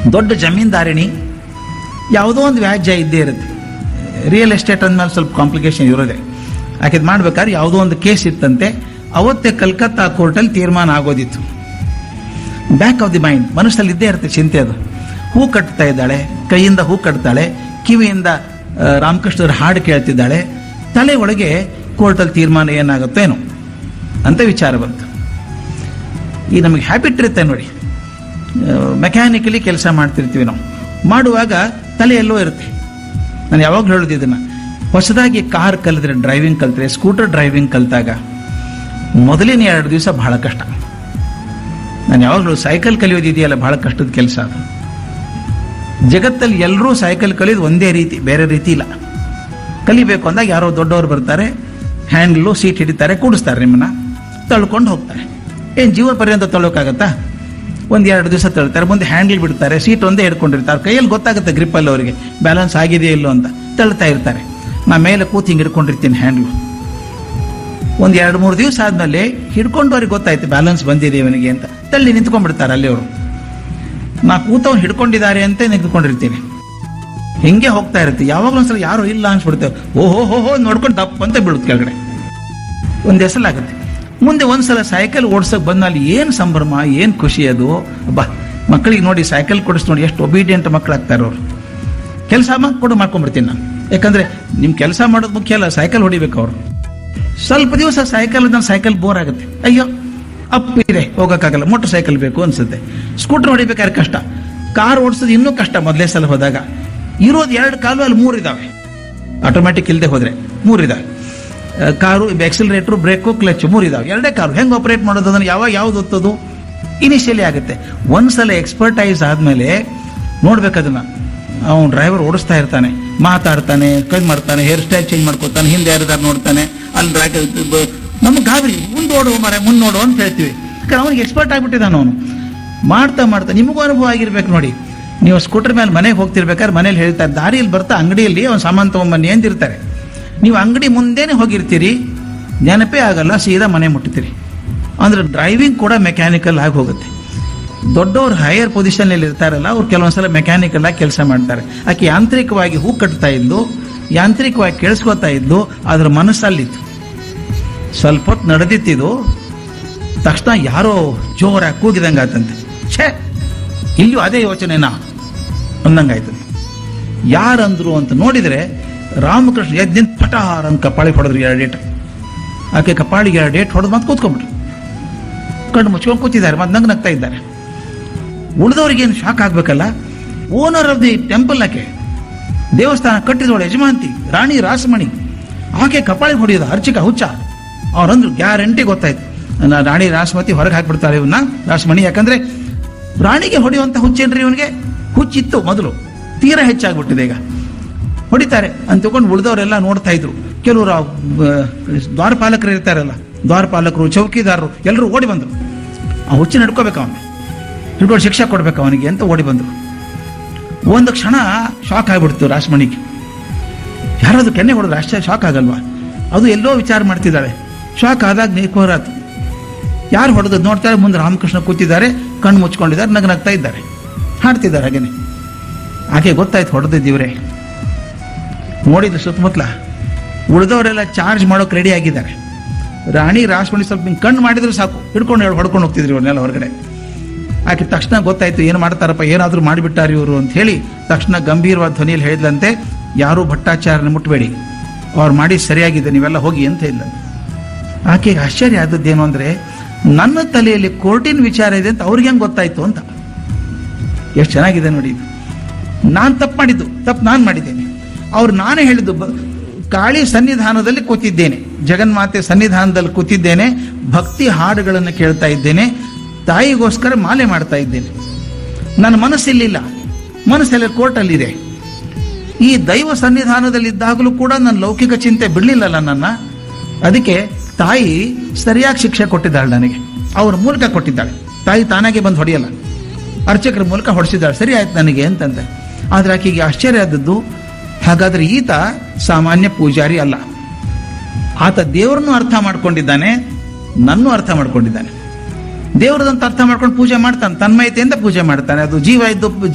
ದೊಡ್ಡ ಜಮೀನ್ದಾರಿಣಿ ಯಾವುದೋ ಒಂದು ವ್ಯಾಜ್ಯ ಇದ್ದೇ ಇರುತ್ತೆ ರಿಯಲ್ ಎಸ್ಟೇಟ್ ಅಂದಮೇಲೆ ಸ್ವಲ್ಪ ಕಾಂಪ್ಲಿಕೇಶನ್ ಇರೋದೆ ಆಕೆ ಮಾಡ್ಬೇಕಾದ್ರೆ ಯಾವುದೋ ಒಂದು ಕೇಸ್ ಇತ್ತಂತೆ ಅವತ್ತೇ ಕಲ್ಕತ್ತಾ ಕೋರ್ಟಲ್ಲಿ ತೀರ್ಮಾನ ಆಗೋದಿತ್ತು ಬ್ಯಾಕ್ ಆಫ್ ದಿ ಮೈಂಡ್ ಮನಸ್ಸಲ್ಲಿ ಇದ್ದೇ ಇರುತ್ತೆ ಚಿಂತೆ ಅದು ಹೂ ಕಟ್ತಾ ಇದ್ದಾಳೆ ಕೈಯಿಂದ ಹೂ ಕಟ್ತಾಳೆ ಕಿವಿಯಿಂದ ಆ, ರಾಮಕೃಷ್ಣರ ಹಾಡು ಕೇಳ್ತಿದ್ದಾಳೆ ತಲೆ ಒಳಗೆ ಕೋರ್ಟಲ್ಲಿ ತೀರ್ಮಾನ ಏನಾಗುತ್ತೋ ಏನೋ ಅಂತ ವಿಚಾರ ಬಂತು ಈ ನಮಗೆ ಹ್ಯಾಬಿಟ್ ಇರುತ್ತೆ ನೋಡಿ ಮೆಕ್ಯಾನಿಕಲಿ ಕೆಲಸ ಮಾಡ್ತಿರ್ತೀವಿ ನಾವು ಮಾಡುವಾಗ ತಲೆ ಎಲ್ಲೋ ಇರುತ್ತೆ ನಾನು ಯಾವಾಗಲೂ ಹೇಳೋದು ಇದನ್ನ ಹೊಸದಾಗಿ ಕಾರ್ ಕಲಿತ್ರೆ ಡ್ರೈವಿಂಗ್ ಕಲ್ತ್ರೆ ಸ್ಕೂಟರ್ ಡ್ರೈವಿಂಗ್ ಕಲಿತಾಗ ಮೊದಲಿನ ಎರಡು ದಿವಸ ಬಹಳ ಕಷ್ಟ ನಾನು ಯಾವಾಗಲೂ ಸೈಕಲ್ ಕಲಿಯೋದಿದೆಯಲ್ಲ ಬಹಳ ಕಷ್ಟದ ಕೆಲಸ ಅದು ಜಗತ್ತಲ್ಲಿ ಎಲ್ಲರೂ ಸೈಕಲ್ ಕಲಿಯೋದು ಒಂದೇ ರೀತಿ ಬೇರೆ ರೀತಿ ಇಲ್ಲ ಕಲಿಬೇಕು ಅಂದಾಗ ಯಾರೋ ದೊಡ್ಡವರು ಬರ್ತಾರೆ ಹ್ಯಾಂಡ್ಲು ಸೀಟ್ ಹಿಡಿತಾರೆ ಕೂಡಿಸ್ತಾರೆ ನಿಮ್ಮನ್ನ ತಳ್ಕೊಂಡು ಹೋಗ್ತಾರೆ ಏನು ಜೀವ ಪರ್ಯಂತ ತಳ್ಳೋಕ್ಕಾಗತ್ತಾ ಒಂದು ಎರಡು ದಿವಸ ತಳ್ತಾರೆ ಮುಂದೆ ಹ್ಯಾಂಡಲ್ ಬಿಡ್ತಾರೆ ಸೀಟ್ ಒಂದೇ ಹಿಡ್ಕೊಂಡಿರ್ತಾರೆ ಕೈಯಲ್ಲಿ ಗೊತ್ತಾಗುತ್ತೆ ಗ್ರಿಪ್ಪಲ್ಲಿ ಅವರಿಗೆ ಬ್ಯಾಲೆನ್ಸ್ ಆಗಿದೆಯೋ ಇಲ್ಲೋ ಅಂತ ತಳ್ತಾ ಇರ್ತಾರೆ ನಾ ಮೇಲೆ ಕೂತು ಹಿಂಗೆ ಹಿಡ್ಕೊಂಡಿರ್ತೀನಿ ಹ್ಯಾಂಡ್ಲು ಒಂದು ಎರಡು ಮೂರು ದಿವಸ ಆದಮೇಲೆ ಹಿಡ್ಕೊಂಡವ್ರಿಗೆ ಗೊತ್ತಾಯ್ತು ಬ್ಯಾಲೆನ್ಸ್ ಬಂದಿದೆ ಇವನಿಗೆ ಅಂತ ತಳ್ಳಿ ನಿಂತ್ಕೊಂಡ್ಬಿಡ್ತಾರೆ ಅಲ್ಲಿ ಅವರು ನಾ ಕೂತವ್ನು ಹಿಡ್ಕೊಂಡಿದ್ದಾರೆ ಅಂತ ನಿಂತ್ಕೊಂಡಿರ್ತೀನಿ ಹಿಂಗೆ ಹೋಗ್ತಾ ಇರುತ್ತೆ ಯಾವಾಗಲೂ ಒಂದ್ಸಲ ಯಾರು ಇಲ್ಲ ಅನ್ಸ್ಬಿಡ್ತೇವೆ ಓಹೋ ಹೋ ಹೋ ನೋಡ್ಕೊಂಡು ದಪ್ಪ ಅಂತ ಬೀಳುತ್ತೆ ಕೆಳಗಡೆ ಒಂದು ಹೆಸಲಾಗುತ್ತೆ ಮುಂದೆ ಒಂದ್ಸಲ ಸೈಕಲ್ ಓಡ್ಸಕ್ ಬಂದಲ್ಲಿ ಏನು ಸಂಭ್ರಮ ಏನು ಖುಷಿ ಅದು ಬಾ ಮಕ್ಕಳಿಗೆ ನೋಡಿ ಸೈಕಲ್ ಕೊಡಿಸ್ ನೋಡಿ ಎಷ್ಟು ಒಬೀಡಿಯಂಟ್ ಮಕ್ಕಳಾಗ್ತಾರೆ ಅವರು ಕೆಲಸ ಕೊಡು ಮಾಡ್ಕೊಂಡ್ಬಿಡ್ತೀನಿ ನಾನು ಯಾಕಂದ್ರೆ ನಿಮ್ ಕೆಲಸ ಮಾಡೋದು ಮುಖ್ಯ ಅಲ್ಲ ಸೈಕಲ್ ಹೊಡಿಬೇಕು ಅವರು ಸ್ವಲ್ಪ ದಿವಸ ಸೈಕಲ್ ನಾನು ಸೈಕಲ್ ಬೋರ್ ಆಗುತ್ತೆ ಅಯ್ಯೋ ಅಪ್ ಇದೆ ಹೋಗೋಕ್ಕಾಗಲ್ಲ ಮೋಟರ್ ಸೈಕಲ್ ಬೇಕು ಅನ್ಸುತ್ತೆ ಸ್ಕೂಟರ್ ಹೊಡಿಬೇಕಾದ್ರೆ ಕಷ್ಟ ಕಾರ್ ಓಡಿಸೋದು ಇನ್ನೂ ಕಷ್ಟ ಮೊದಲೇ ಸಲ ಹೋದಾಗ ಇರೋದು ಎರಡು ಕಾಲು ಅಲ್ಲಿ ಮೂರು ಇದಾವೆ ಆಟೋಮ್ಯಾಟಿಕ್ ಇಲ್ಲದೆ ಹೋದ್ರೆ ಮೂರು ಇದಾವೆ ಆ, ಕಾರು ಎಕ್ಸಿಲರೇಟ್ರು ಬ್ರೇಕು ಕ್ಲಚ್ ಮೂರು ಇದಾವೆ ಎರಡೇ ಕಾರು ಹೆಂಗೆ ಆಪರೇಟ್ ಮಾಡೋದು ಅದನ್ನು ಯಾವಾಗ ಯಾವ್ದು ಒತ್ತೋದು ಇನಿಷಿಯಲಿ ಆಗುತ್ತೆ ಒಂದ್ಸಲ ಎಕ್ಸ್ಪರ್ಟೈಸ್ ಆದಮೇಲೆ ನೋಡ್ಬೇಕದನ್ನ ಅವನು ಡ್ರೈವರ್ ಓಡಿಸ್ತಾ ಇರ್ತಾನೆ ಮಾತಾಡ್ತಾನೆ ಕೈ ಮಾಡ್ತಾನೆ ಹೇರ್ ಸ್ಟೈಲ್ ಚೇಂಜ್ ಮಾಡ್ಕೊತಾನೆ ಹಿಂದೆ ಯಾರಿದಾರು ನೋಡ್ತಾನೆ ಅಲ್ಲಿ ರಾಕ ನಮ್ಗೆ ಗಾಬರಿ ಮುಂದೆ ಓಡುವ ಮರ ಮುಂದೆ ನೋಡು ಅಂತ ಹೇಳ್ತೀವಿ ಯಾಕಂದ್ರೆ ಅವನಿಗೆ ಎಕ್ಸ್ಪರ್ಟ್ ಆಗಿಬಿಟ್ಟಿದ್ದಾನೆ ಅವನು ಮಾಡ್ತಾ ಮಾಡ್ತಾ ನಿಮಗೂ ಅನುಭವ ಆಗಿರ್ಬೇಕು ನೋಡಿ ನೀವು ಸ್ಕೂಟರ್ ಮೇಲೆ ಮನೆಗೆ ಹೋಗ್ತಿರ್ಬೇಕಾದ್ರೆ ಮನೇಲಿ ಹೇಳ್ತಾರೆ ದಾರಿಯಲ್ಲಿ ಬರ್ತಾ ಅಂಗಡಿಯಲ್ಲಿ ಅವ್ನು ಸಾಮಾನು ತೊಗೊಂಬನ್ನಿ ಅಂದಿರ್ತಾರೆ ನೀವು ಅಂಗಡಿ ಮುಂದೆನೆ ಹೋಗಿರ್ತೀರಿ ನೆನಪೇ ಆಗಲ್ಲ ಸೀದಾ ಮನೆ ಮುಟ್ತೀರಿ ಅಂದ್ರೆ ಡ್ರೈವಿಂಗ್ ಕೂಡ ಮೆಕ್ಯಾನಿಕಲ್ ಆಗಿ ಹೋಗುತ್ತೆ ದೊಡ್ಡವ್ರು ಹೈಯರ್ ಪೊಸಿಷನ್ನಲ್ಲಿ ಇರ್ತಾರಲ್ಲ ಅವ್ರು ಕೆಲವೊಂದ್ಸಲ ಮೆಕ್ಯಾನಿಕಲ್ ಆಗಿ ಕೆಲಸ ಮಾಡ್ತಾರೆ ಆಕೆ ಯಾಂತ್ರಿಕವಾಗಿ ಹೂ ಕಟ್ತಾ ಇದ್ದು ಯಾಂತ್ರಿಕವಾಗಿ ಕೇಳಿಸ್ಕೊತಾ ಇದ್ದು ಅದ್ರ ಮನಸ್ಸಲ್ಲಿತ್ತು ಸ್ವಲ್ಪ ಹೊತ್ತು ನಡೆದಿತ್ತಿದು ತಕ್ಷಣ ಯಾರೋ ಜೋರಾಗಿ ಕೂಗಿದಂಗೆ ಆತಂತೆ ಛೇ ಇಲ್ಲಿಯೂ ಅದೇ ಯೋಚನೆನಾ ಅಂದಂಗಾಯ್ತದೆ ಯಾರಂದ್ರು ಅಂತ ನೋಡಿದರೆ ರಾಮಕೃಷ್ಣ ಎದ್ದು ನಿಂತು ಪಟಾರ್ ಅಂತ ಕಪಾಳಿಗೆ ಹೊಡೆದ್ರು ಎರಡು ಡೇಟ್ ಆಕೆ ಕಪಾಳಿಗೆ ಎರಡು ಡೇಟ್ ಹೊಡೆದು ಮತ್ತೆ ಕೂತ್ಕೊಂಡ್ಬಿಟ್ರು ಕಣ್ಣು ಮುಚ್ಕೊಂಡು ಕೂತಿದ್ದಾರೆ ಮತ್ತೆ ನಂಗೆ ನಗ್ತಾ ಇದ್ದಾರೆ ಉಳಿದವ್ರಿಗೇನು ಶಾಕ್ ಆಗ್ಬೇಕಲ್ಲ ಓನರ್ ಆಫ್ ದಿ ಟೆಂಪಲ್ ಆಕೆ ದೇವಸ್ಥಾನ ಕಟ್ಟಿದವಳು ಯಜಮಾಂತಿ ರಾಣಿ ರಾಸಮಣಿ ಆಕೆ ಕಪಾಳಿಗೆ ಹೊಡೆಯೋದು ಅರ್ಚಿಕ ಹುಚ್ಚ ಅವ್ರಂದ್ರು ಗ್ಯಾರಂಟಿ ಗೊತ್ತಾಯ್ತು ನಾ ರಾಣಿ ರಾಸಮತಿ ಹೊರಗೆ ಹಾಕ್ಬಿಡ್ತಾರೆ ಇವನ್ನ ರಾಸಮಣಿ ಯಾಕಂದ್ರೆ ರಾಣಿಗೆ ಹೊಡೆಯುವಂತ ಹುಚ್ಚೇನ್ರಿ ಇವನಿಗೆ ಹುಚ್ಚಿತ್ತು ಮೊದಲು ತೀರಾ ಹೆಚ್ಚಾಗ್ಬಿಟ್ಟಿದೆ ಈಗ ಹೊಡಿತಾರೆ ಅಂತ ತಿಳ್ಕೊಂಡು ಉಳಿದವರೆಲ್ಲ ನೋಡ್ತಾ ಇದ್ರು ಕೆಲವರು ಆ, ಬ, ದ್ವಾರಪಾಲಕರು ಇರ್ತಾರಲ್ಲ ದ್ವಾರಪಾಲಕರು ಚೌಕಿದಾರರು ಎಲ್ಲರೂ ಓಡಿ ಬಂದರು ಆ ಹುಚ್ಚಿನ ಹಿಡ್ಕೋಬೇಕು ಅವನು ಹಿಡ್ಕೊಂಡು ಶಿಕ್ಷೆ ಕೊಡ್ಬೇಕು ಅವನಿಗೆ ಅಂತ ಓಡಿ ಬಂದರು ಒಂದು ಕ್ಷಣ ಶಾಕ್ ಆಗ್ಬಿಡ್ತು ರಾಸಮಣಿಗೆ ಯಾರಾದ್ರು ಕೆನ್ನೆ ಹೊಡೆದ್ರೆ ಅಷ್ಟೇ ಶಾಕ್ ಆಗಲ್ವಾ ಅದು ಎಲ್ಲೋ ವಿಚಾರ ಮಾಡ್ತಿದ್ದಾಳೆ ಶಾಕ್ ಆದಾಗ ನೇಕೋರಾತು ಯಾರು ಹೊಡೆದು ನೋಡ್ತಾರೆ ಮುಂದೆ ರಾಮಕೃಷ್ಣ ಕೂತಿದ್ದಾರೆ ಕಣ್ಣು ಮುಚ್ಕೊಂಡಿದ್ದಾರೆ ನಗ ನಗ್ತಾ ಇದ್ದಾರೆ ಹಾಡ್ತಿದ್ದಾರೆ ಹಾಗೇನೆ ಆಕೆ ಗೊತ್ತಾಯ್ತು ಹೊಡೆದಿದ್ದೀವ್ರೆ ನೋಡಿದ್ರು ಸುತ್ತಮುತ್ತಲ ಉಳಿದವರೆಲ್ಲ ಚಾರ್ಜ್ ಮಾಡೋಕೆ ರೆಡಿ ಆಗಿದ್ದಾರೆ ರಾಣಿ ರಾಸಮಣಿ ಸ್ವಲ್ಪ ಹಿಂಗೆ ಕಣ್ಣು ಮಾಡಿದ್ರು ಸಾಕು ಹಿಡ್ಕೊಂಡು ಹೇಳಿ ಹೊಡ್ಕೊಂಡು ಹೋಗ್ತಿದ್ರು ಇವ್ರನ್ನೆಲ್ಲ ಹೊರಗಡೆ ಆಕೆ ತಕ್ಷಣ ಗೊತ್ತಾಯ್ತು ಏನು ಮಾಡ್ತಾರಪ್ಪ ಏನಾದರೂ ಮಾಡಿಬಿಟ್ಟಾರ ಇವರು ಅಂತ ಹೇಳಿ ತಕ್ಷಣ ಗಂಭೀರವಾದ ಧ್ವನಿಯಲ್ಲಿ ಹೇಳಿದ್ಲಂತೆ ಯಾರೂ ಭಟ್ಟಾಚಾರ್ಯನ ಮುಟ್ಟಬೇಡಿ ಅವ್ರು ಮಾಡಿ ಸರಿಯಾಗಿದೆ ನೀವೆಲ್ಲ ಹೋಗಿ ಅಂತ ಇಲ್ಲ ಆಕೆಗೆ ಆಶ್ಚರ್ಯ ಆದದ್ದೇನು ಅಂದರೆ ನನ್ನ ತಲೆಯಲ್ಲಿ ಕೋರ್ಟಿನ ವಿಚಾರ ಇದೆ ಅಂತ ಅವ್ರಿಗೆ ಹೆಂಗೆ ಗೊತ್ತಾಯ್ತು ಅಂತ ಎಷ್ಟು ಚೆನ್ನಾಗಿದೆ ನೋಡಿ ಇದು ನಾನು ತಪ್ಪು ಮಾಡಿದ್ದು ತಪ್ಪು ನಾನು ಮಾಡಿದ್ದೇನೆ ಅವ್ರು ನಾನೇ ಹೇಳಿದ್ದು ಬ- ಕಾಳಿ ಸನ್ನಿಧಾನದಲ್ಲಿ ಕೂತಿದ್ದೇನೆ ಜಗನ್ಮಾತೆ ಸನ್ನಿಧಾನದಲ್ಲಿ ಕೂತಿದ್ದೇನೆ ಭಕ್ತಿ ಹಾಡುಗಳನ್ನು ಕೇಳ್ತಾ ಇದ್ದೇನೆ ತಾಯಿಗೋಸ್ಕರ ಮಾಲೆ ಮಾಡ್ತಾ ಇದ್ದೇನೆ ನನ್ನ ಮನಸ್ಸಿಲ್ಲಿಲ್ಲ ಮನಸ್ಸೆಲ್ಲ ಕೋರ್ಟಲ್ಲಿದೆ ಈ ದೈವ ಸನ್ನಿಧಾನದಲ್ಲಿದ್ದಾಗಲೂ ಕೂಡ ನನ್ನ ಲೌಕಿಕ ಚಿಂತೆ ಬಿಡಲಿಲ್ಲಲ್ಲ ನನ್ನ ಅದಕ್ಕೆ ತಾಯಿ ಸರಿಯಾಗಿ ಶಿಕ್ಷೆ ಕೊಟ್ಟಿದ್ದಾಳೆ ನನಗೆ ಅವ್ರ ಮೂಲಕ ಕೊಟ್ಟಿದ್ದಾಳೆ ತಾಯಿ ತಾನಾಗೆ ಬಂದು ಹೊಡೆಯಲ್ಲ ಅರ್ಚಕರ ಮೂಲಕ ಹೊಡಿಸಿದ್ದಾಳೆ ಸರಿ ಆಯ್ತು ನನಗೆ ಅಂತಂದೆ ಆದ್ರೆ ಆಕೆಗೆ ಆಶ್ಚರ್ಯ ಆದದ್ದು ಹಾಗಾದ್ರೆ ಈತ ಸಾಮಾನ್ಯ ಪೂಜಾರಿ ಅಲ್ಲ ಆತ ದೇವರನ್ನು ಅರ್ಥ ಮಾಡ್ಕೊಂಡಿದ್ದಾನೆ ನನ್ನೂ ಅರ್ಥ ಮಾಡ್ಕೊಂಡಿದ್ದಾನೆ ದೇವರದಂತ ಅರ್ಥ ಮಾಡ್ಕೊಂಡು ಪೂಜೆ ಮಾಡ್ತಾನೆ ತನ್ಮಯತೆಯಿಂದ ಪೂಜೆ ಮಾಡ್ತಾನೆ ಅದು ಜೀವ ಇದ್ದು